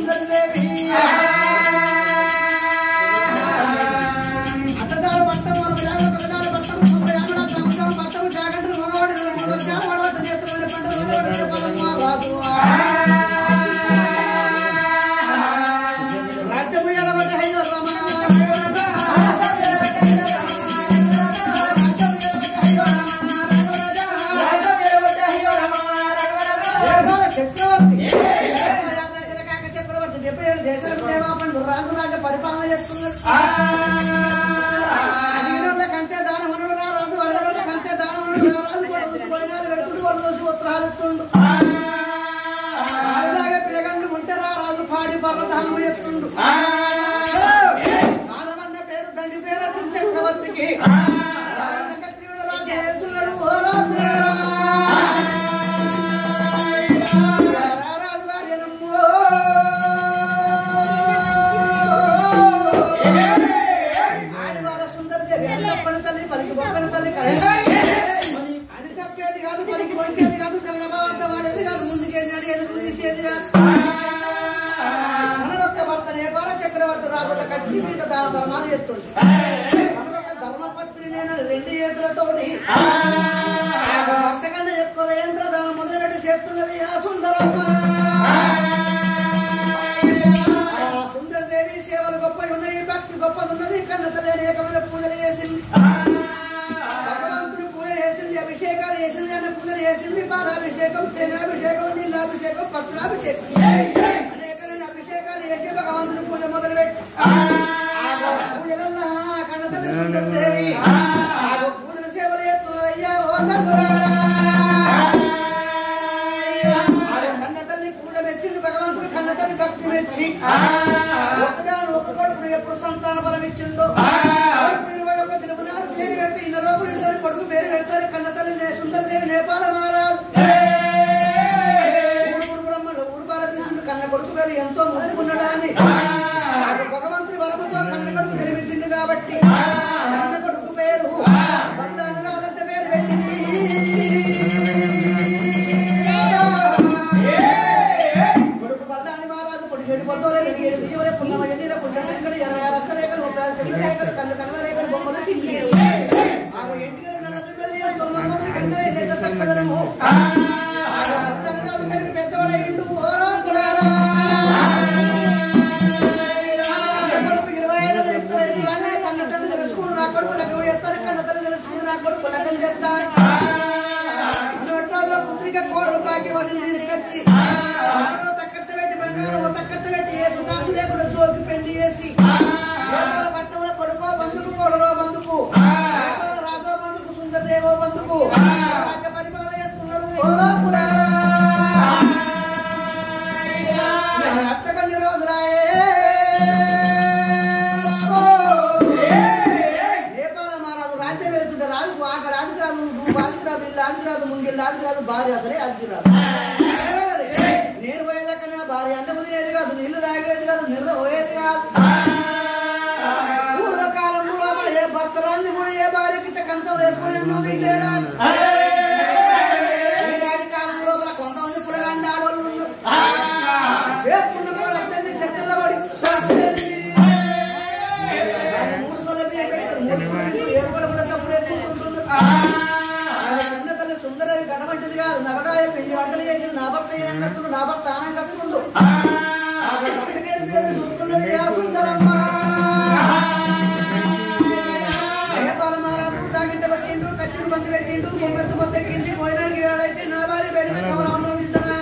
సుందరదేవి అట్టదారు పట్టం వాళ్ళ యాగడ తొగదారు పట్టం సొంత యాగడ సంవత్సరం పట్టం జాగంటలు మగవాడి మూడు జాగడ చేతుల పంటలు పదమ్మ రాజు రాజ్యము ఎలబడ్డ హైదో రమణ చక్రవర్తి చక్రవర్తి డెబ్బై ఏడు దేశాలకు దేవాపండు రాజు రాజ పరిపాలన చేస్తున్నాడు అడిగినోళ్ళ కంటే దానమనుడు నా రాజు అడగడోళ్ళ కంటే దానమనుడు నా రాజు కూడా పోయినారు వెడుతుడు వాళ్ళు వచ్చి ఉత్తరాలు ఎత్తుండు రాజులాగా పిలగండు ఉంటే నా రాజు పాడి పర్ల దానము ఎత్తుండు రాజమన్న పేరు దండి పేరు అతని చక్రవర్తికి రాజు రాజు వేస్తున్నాడు ఓ రాజు ఆడివాడ సుందరదేవి అని తప్పని తల్లి పలికి బొక్కని తల్లి అది తప్పేది కాదు పలికి వంకేది కాదు కన్నబావంత వాడేది కాదు ముందుకేది అడిగేది తీసేది కాదు మన ఒక్క భర్త నేపాల చక్రవర్తి రాజుల కత్తి మీద దాన ధర్మాలు చేస్తుంది మన ఒక్క ధర్మపత్రి నేను రెండు చేతులతోటి భర్త కన్నా ఎక్కువ యంత్ర దానం మొదలుపెట్టి చేస్తున్నది ఆ సుందరమ్మ ఆ సుందరదేవి సేవలు గొప్ప ఉన్నాయి భక్తి గొప్పదున్నది కన్నత లేని ఏకమైన పూజలు చేసింది భగవంతుని పూజ చేసింది అభిషేకాలు చేసింది అన్న పూజలు చేసింది పాలాభిషేకం తేనాభిషేకం నీళ్ళాభిషేకం పత్రాభిషేకం అనేకమైన అభిషేకాలు చేసి భగవంతుని పూజ మొదలుపెట్టి ఆ పూజలల్లో ఆ కన్నతల్లి సుందరదేవి ఆ పూజల సేవలు చేస్తున్నదయ్యా ఓ తల్లులారా. ఆమె కన్న తల్లి పూజ మెచ్చింది భగవంతుడు కన్న తల్లి భక్తి మెచ్చి ఒక్కగాను ఒక కొడుకును ఎప్పుడు సంతాన బలం ఇచ్చిందో కొడుకు ఇరవై ఒక్క దినము నాడు పేరు పెడితే ఇన్న లోపల ఇద్దరు కొడుకు పేరు పెడతారు కన్న తల్లి నే- సుందరదేవి నేపాల మహారాజు ఊరు బ్రహ్మలు ఊరు బాలకృష్ణుడు కన్న కొడుకు పేరు ఎంతో ముట్టుకున్నాడా అని అది భగవంతుడి బలముతో కన్న కొడుకు తెలిపించింది కాబట్టి కన్న కొడుకు పేరు బంధాన్ని రాదంటే పేరు పెట్టింది కొడుకు బల్లాని మహారాజు పొడి చెడు పొద్దులే వెలిగేడు బియ్యవలే పున్నమ ఎన్నిల పుట్టంకడు ఇరవై ఆరు అక్క రేఖలు ముప్పై ఆరు చంద్ర రేఖలు కళ్ళు కలవ రేఖలు బొమ్మలు సింగేరు ఆమె ఇంటికి నన్నది పెరిగి తొమ్మిది మంది కన్నా ఎన్నెట్ట చక్కదనము రంగనాథు పెరిగి పెద్దవాడైండు ఓ కులారా. కొడుకు ఇరవై ఐదు యుక్త వయసు రాగానే కన్న తండ్రి తెలుసుకుని నా కొడుకు లగ్గం చేస్తారు కన్న తండ్రి తెలుసుకుని నా కొడుకు లగ్గం చేస్తారు మనవట్రాజుల పుత్రిక కోడలు బాకి వదిలి తీసుకొచ్చి ఆడో తక్కట్ట పెట్టి బంగారం ఓ తక్కట్ట పెట్టి ఏ సుదాసు లేకుండా జోకి పెళ్లి చేసి ఏపల పట్టణంలో కొడుకో బంధుకు కోడలో బంధుకు ఏపల రాజో బంధుకు సుందరదేవో బంధుకు రాజ్య పరిపాలన చేస్తున్నారు ఓ కులారా. నా అత్తకన్ని రోజులాయే నేపాల మహారాజు రాజ్యం వెళ్తుంటే రాజు ఆక రాజు రాదు నువ్వు రాజుకి రాదు ఇల్లు రాజు రాదు ముంగిల్ రాజు రాదు భార్య అసలే రాజుకి రాదు నేను పోయేదాకా నా భార్య అంటే ముదిరేది కాదు నీళ్లు తాగేది కాదు నిద్ర పోయేది కాదు పూర్వకాలంలో ఏ భర్తరాన్ని కూడా ఏ భార్యకి ఇంత కంచం వేసుకొని నువ్వు తినలేరా ఈనాటి కాలంలో కొంతమంది పురగాండి ఆడవాళ్ళు ఉన్నారు చేసుకున్న కూడా అందరినీ చెట్టల్లో పడి ఆయన మూడు సార్లు బియ్యం పెట్టారు. మూడు సార్లు ఏర్పడి కూడా తప్పుడే కూర్చుంటున్నారు. ఆయన కన్న తల్లి సుందరవి గడవంటిది కాదు నవగాయ పిండి వంటలు చేసిన నా భర్త ఈయన కత్తుండు నా భర్త ఆనం కత్తుండు చూస్తున్నది ఆ సుందరమ్మ నేపాల మహారాజు తాగింట పట్టిండు కచ్చిని బంది పెట్టిండు ముమ్మెత్తు మొత్తెక్కింది పోయినానికి వేడైతే నా భార్య బయట కమలం అనుభవిస్తున్నా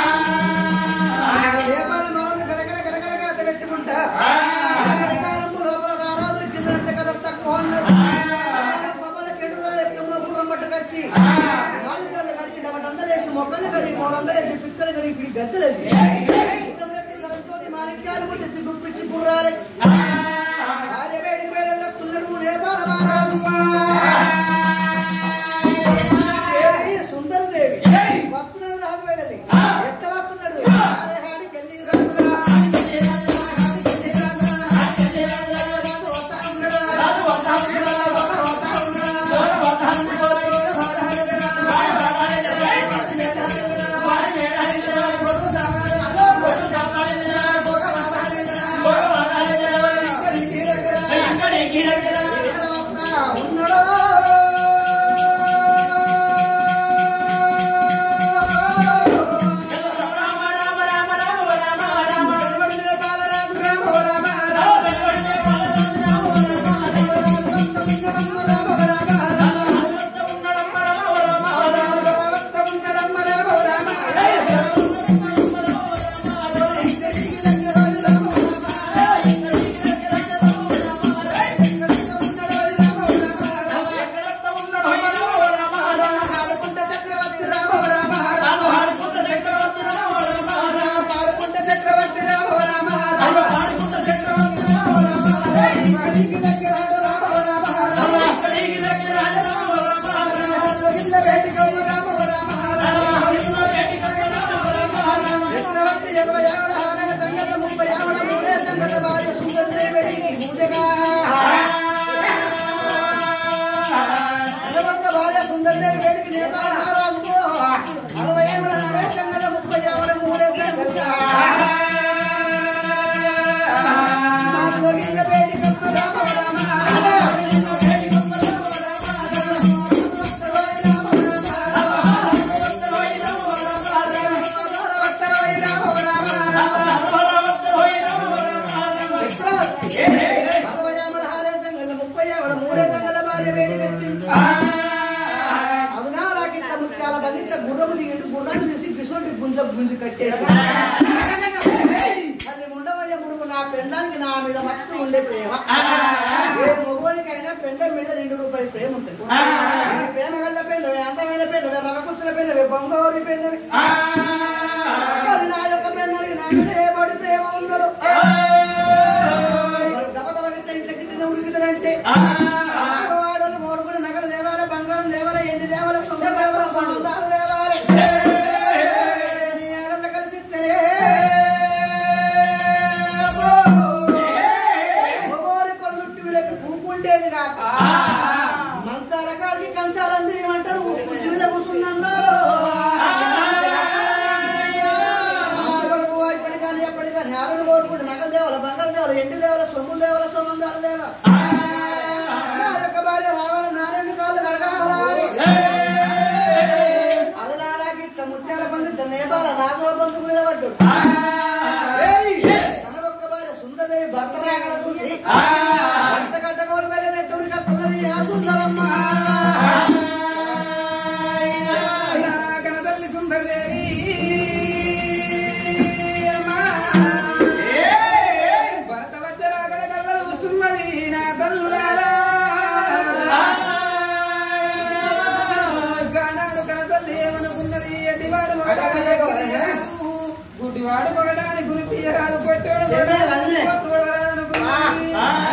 నేపాల మహారాజు గడగడ గడగడ గాత పెట్టుకుంటా గడగడ కాలము లోపల రారాజు కిందంత కథ తక్కువ ఉన్నది సభల కెడుగా ఎక్కమ్మ గుర్రం పట్టుకొచ్చి నాలుగు గంటలు కడిగి ఒకటి అందలేసి మొక్కలు కడిగి మూడు అందలేసి పిక్కలు కడిగి ఇప్పుడు గద్దలేసి మాణిక్యాలు కొట్టి గుప్పించి గుర్రాలి రాజ వేడికి వేళల్లో కుల్లడు నేపాల మహారాజు దేవి సుందరదేవి వస్తున్నాడు రాజు వెళ్ళి ఎట్ట వస్తున్నాడు అరే హాడికి వెళ్ళి రాజురా. రాజు వస్తా ఉన్నాడు. రాజు వస్తా ఉన్నాడు. గుంజ గుంజి కట్టేసి మళ్ళీ ఉండవయ్య మురుగు నా పెండానికి నా మీద మట్టు ఉండే ప్రేమ ఏ మొగోనికైనా పెండ మీద రెండు రూపాయల ప్రేమ ఉంటుంది ఈ ప్రేమ గల్ల పెళ్ళవే అందమైన పెళ్ళవే రవకుచ్చుల పెళ్ళవే బొంగోరి పెళ్ళవే మరి నా యొక్క పెళ్ళకి నా మీద ఏ పడి ప్రేమ ఉండదు మరి దబ దబ గిట్ట ఇట్ల గిట్టిన ఉరికిదనంటే ఆడవాడలు కోరుకుని నగలు దేవాల బంగారం దేవాల ఎండి దేవాల సొంత దేవాల సొంతాలు దేవాల నీ ఆడళ్ళు కలిసిద్దరే. మగవారి కొలదుట్టి వీళ్ళకి పూకుంటేది కాక మంచాల కాడికి కంచాలంది ఏమంటారు ఉప్పు మీద కూర్చున్నాను కొరకు ఇప్పటి కానీ ఎప్పటి కానీ ఆడలు కోరుకుంటే నగలు దేవాల బంగారు దేవాల ఎండి దేవాల సొమ్ములు దేవాల సొమ్మందాలు దేవాల నా యొక్క భార్య రావాలి నారాయణ కాళ్ళు కడగాలి అది నాలాగి ఇట్లా ముత్యాల పంది నేపాల నాగో బంధు మీద పడ్డాడు తన ఒక్క భార్య సుందరదేవి భర్త రాకడ చూసి భర్త కట్టగోలు వెళ్ళినట్టు కట్టున్నది ఆ సుందరమ్మ కనతల్లి సుందరదేవి అమ్మా. భరత వజ్రాగడ కళ్ళ చూస్తున్నది నా తల్లులారా. గానాడు కనతల్లి ఏమనుకున్నది ఎడ్డివాడు మగడానికి గుడ్డివాడు మగడానికి గురి తీయరాదు కొట్టోడు వదిలే, వదిలే. కొట్టోడు అనుకున్నది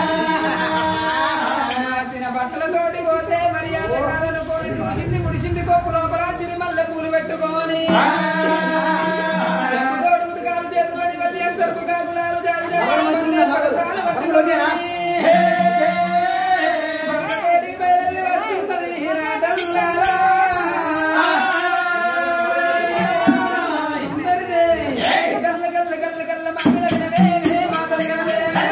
రాసిన బట్టలతోటి పోతే మర్యాద కాదనుకోని చూసింది ముడిసింది కొప్పు లోపల సిరిమల్లె పూలు పెట్టుకోని చెప్పుతోటి ఉతకాలు చేతులని వల్లి సరుపు కాకులాలు జాతి జాతి మంచిగా మగలు. పత్రాలు పనులు ఓకేనా? పట్టుకొని మగవేడికి బయలుదేరి వస్తున్నది నా తల్లులారా. సుందరిదేవి, గల్ల గల్ల గల్ల గల్ల మాటలు వినవేవే, మాటలు వినవేవే.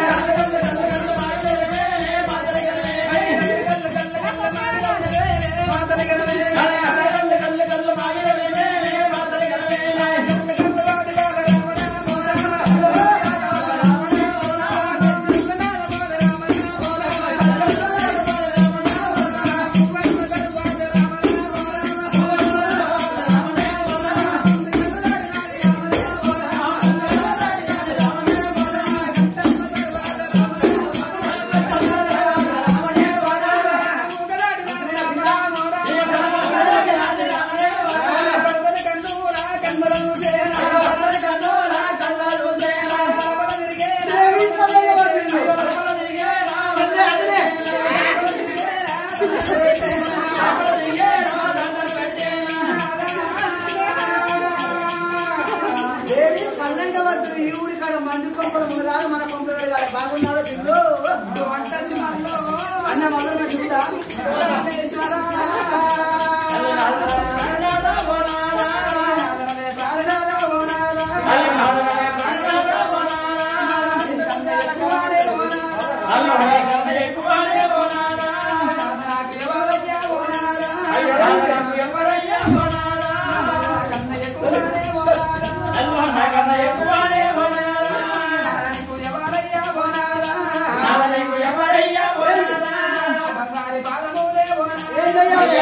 దేవి సల్లయ్య పట్టింది. సల్లయ్య అదిలే. దేవి సల్లంగా పడుతుంది ఈ ఊరి కాడ మంది కొంపలు ముందు కాదు మన కొంపలు కాదు బాగున్నారో పిల్లు అన్న మొదలు చూద్దా ఏం చెయ్యాలి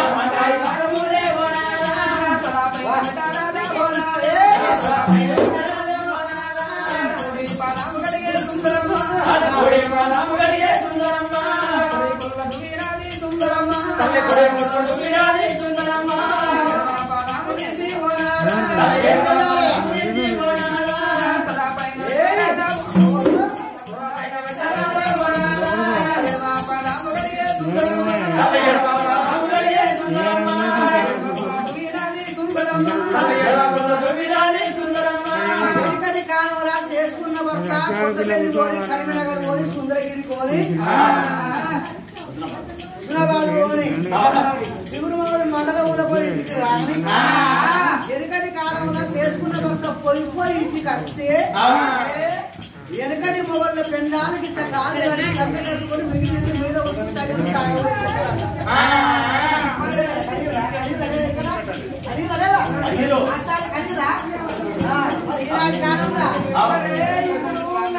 వెనుకటి కాలంలో చేసుకున్న భర్త కొత్తపల్లి కోరి కరీంనగర్ కోరి సుందరగిరి కోరి హుస్నాబాద్ కోరి శివురుమౌరి మండల ఊర కోరి ఇంటికి రాని వెనుకటి కాలంలో చేసుకున్న భర్త పోయి పోయి ఇంటికి వస్తే వెనకటి మొగళ్ళ పెండానికి ఇట్లా కాలు అని కట్టుకొని మిగిలిన మీద వచ్చి తగిన తాగబెట్టుకుంటారు. అడిగిరా? అడిగిరా ఇక్కడ? అడిగిరా లేదా? అసలు అడిగిరా? ఆ, మరి ఇలాంటి కాలంలో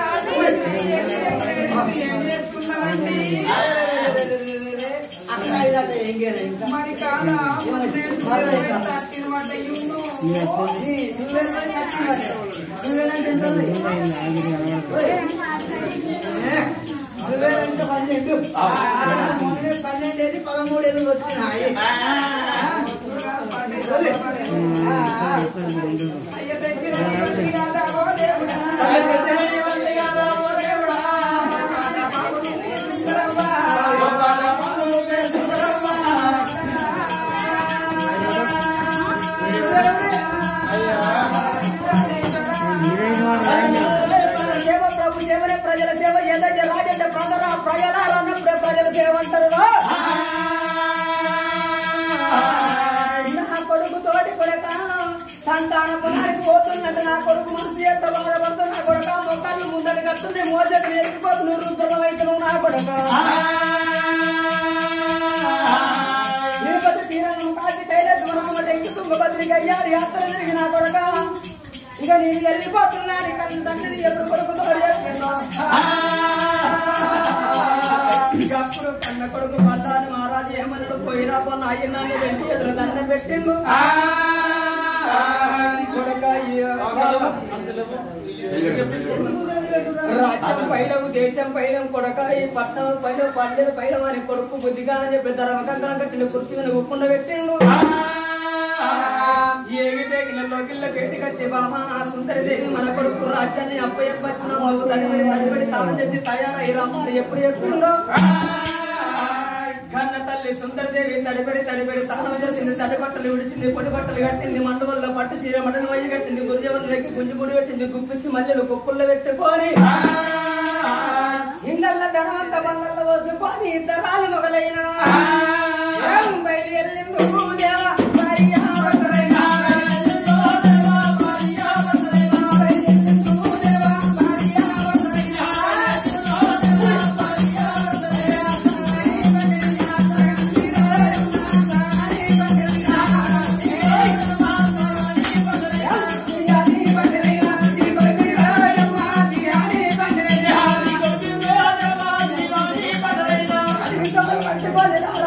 అక్కడ ఇది అంటే ఏం చేయలేదు ఇంకా మరి కాదా మొన్నేడు తట్టిన మాట ఇన్ను. ఈ నువ్వేనంటే కత్తి మరి. నువ్వేనంటే ఎంత ఉంది? ఓయ్. ఏ, నువ్వేనంటే పన్నెండు మొన్ననే పన్నెండు వెళ్ళి పదమూడు ఏళ్ళు వచ్చినాయి ఓయ్. ఆ, ఆ. అయ్య దగ్గర ఎవరి కాదా ఓ దేవుడా. కాదా బాబు నువ్వే సుందరవ్వ. సేవ ప్రభు సేవనే ప్రజల సేవ ఏదైతే రాజంటే ప్రజల ప్రజల అన్నప్పుడే ప్రజల సేవ అంటారు నా కొడుకు తోటి కొడక సంతాన పొలానికి పోతున్నట్టు నా కొడుకు మనసు ఎంత బాధపడుతుంది నా కొడుక మొక్కలు ముందడి కడుతుంది మోసకి ఎరిగిపోతుంది రుద్రం అవుతున్నావు నా కొడుక తిరుపతి తీరంగం కాచి కైలాస వనమట ఇంటి తుంగభద్రికి అయ్యారు యాత్ర తిరిగి నా కొడక ఇక నేను వెళ్ళిపోతున్నాను ఇక తండ్రిని ఎప్పుడు కొడుకుతో ఇక అప్పుడు కన్న కొడుకు పట్టాన్ని మహారాజు ఏమన్నాడు పోయినా పోన్న అయ్యన్నాన్ని వెళ్ళి ఎదురు దండం పెట్టిండు కొడుక రాజ్యం పైలవు దేశం పైలం కొడక ఈ పట్టణం పైలం పండేది పైలం అని కొడుకు బుద్ధిగానని చెప్పి ధర్మకంకరం కట్టిన కుర్చీ మీద ఉప్పుండ పెట్టిండు ఏగి పేగిన లోకిళ్ళ పెట్టుకొచ్చి బాబా సుందరి దేవి మన కొడుకు రాజ్యాన్ని అప్పయ్యప్పచ్చిన నువ్వు తడిపడి తడిపడి తాను చేసి తయారై రమ్మని ఎప్పుడు చెప్పిండో కన్న తల్లి సుందరదేవి తడిపడి తడిపడి తాను చేసింది తడి బట్టలు విడిచింది పొడి బట్టలు కట్టింది మండువల్ల పట్టు చీర మటను వయ్యి కట్టింది గురిజవన్ వెక్కి గుంజు ముడి పెట్టింది గుప్పించి మల్లెలు కుప్పుల్లో పెట్టుకొని ఇళ్ళల్ల ధనవంత బంధంలో వచ్చుకొని ఇద్దరాలు మొగలైన ఏం బయలుదేరిండు దేవా భార్యావతులైన. పట్టుకొని రా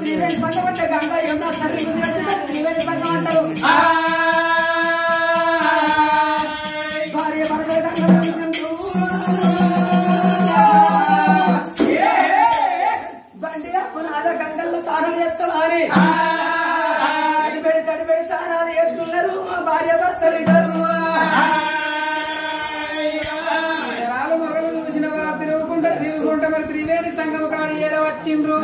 త్రివేణి సంఘం అంటే గంగా యమున తల్లి గురించి వచ్చి త్రివేణి సంఘం అంటారు భార్య భర్త గంగలు బండి పునాద గంగల్లో తానం చేస్తామని తడిబెడి తడిబెడి తానాలు ఎత్తున్నారు మా భార్య భర్తలు ఇద్దరు జనాలు మొగలు చూసిన వారు తిరుగుకుంటా తిరుగుకుంటా మరి త్రివేణి సంఘం కాడి ఏదో వచ్చిండ్రు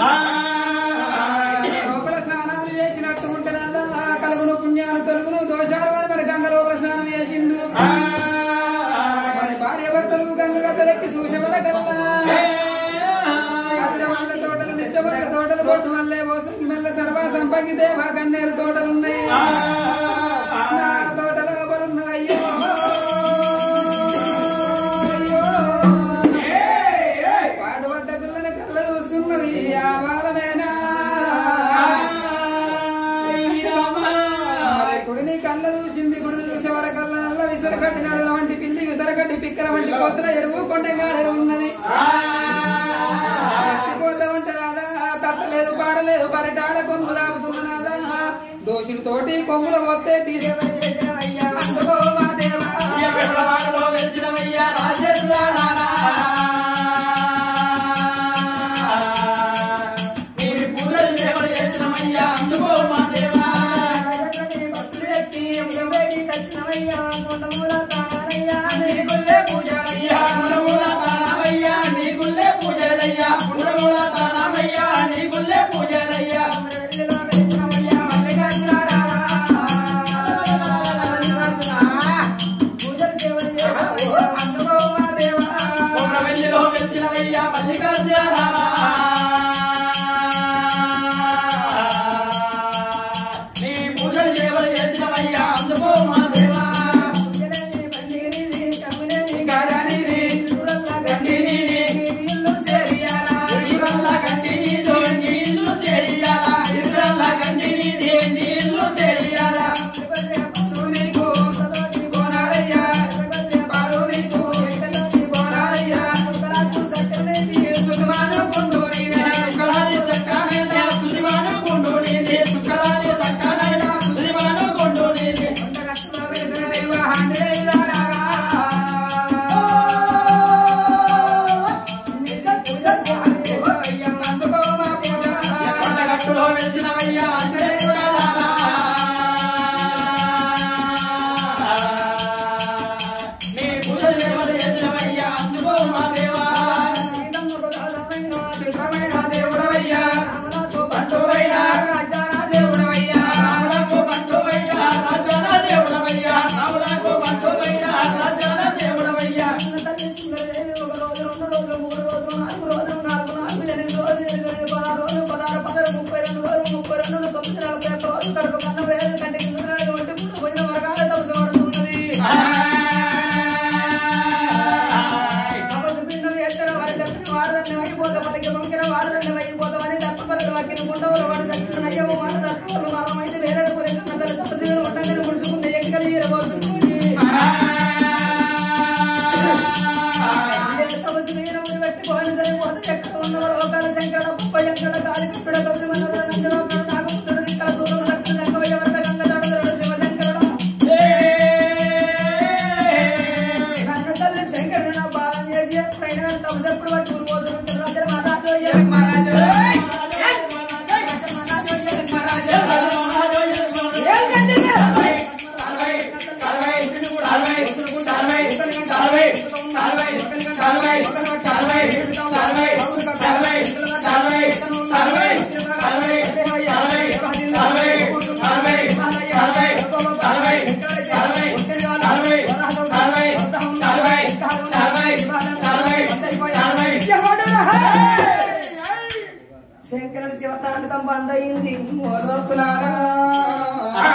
లోపల స్నానాలు చేసినట్టు ఉంటదా కలుగును పుణ్యాలు తొలుగును దోషాలు మరి మరి గంగ లోపల స్నానం చేసిండ్రు మరి భార్య భర్తలు గంగ గడ్డలెక్కి చూసవల కల్లా కచ్చవల్ల తోటలు నిత్యవల్ల తోటలు బొట్టు మల్లె పోసం మెల్ల సర్వ సంపంగి దేవ గన్నేరు తోటలు ఉన్నాయి నా తోట లోపలున్న అయ్యో అయ్యో పాడుపడ్డ పిల్లని కళ్ళ చూస్తున్నది ఆవాలనేనా మరి కుడిని కళ్ళ చూసింది గుడిని చూసే వర కళ్ళ నల్ల విసరగట్టినాడు వంటి పిల్లి విసరగట్టి పిక్కల వంటి కోతుల ఎరువు కొండగా ఎరువు ఉన్నది పోతా ఉంటే రాదా తట్టలేదు పారలేదు పరిటాల కొంగు దాపుతున్నదా దోషులతోటి కొంగుల పోతే తీసేవయ్యా అందుకో మా దేవా బస్సులు ఎక్కి ఎముగవేడి కచ్చినవయ్యా కొండమూల తానయ్యా నీ గుల్లే పూజారయ్యా అందుకో మా దేవా నీ పూజలు సేవలు చేసినవయ్యా అందుకో మా దేవా ఇరువల్ల గంటి నీదో నీళ్లు చేరియాలా ఇరువల్ల గంటి నీదే నీళ్లు చేరియాలా సుఖలాది సక్కనైన సుదివాను గుండు నీదే సుఖలాది సక్కనైన సుదివాను గుండు నీదే కొండగట్టులో వెలిసినవయ్యా ఆంజనేయుడా రామా. నీ పూజ సేవలు చేసినవయ్యా అందుకో మా దేవా దేవుడవయ్యా బంటువయ్యా దేవుడవయ్యా రాములకు బంటువయ్యా రాజాల దేవుడవయ్యా రాములకు బంటువయ్యా రాజాల దేవుడవయ్యా శంకరుడి శివతాంతం బంద్ అయింది లోకులారా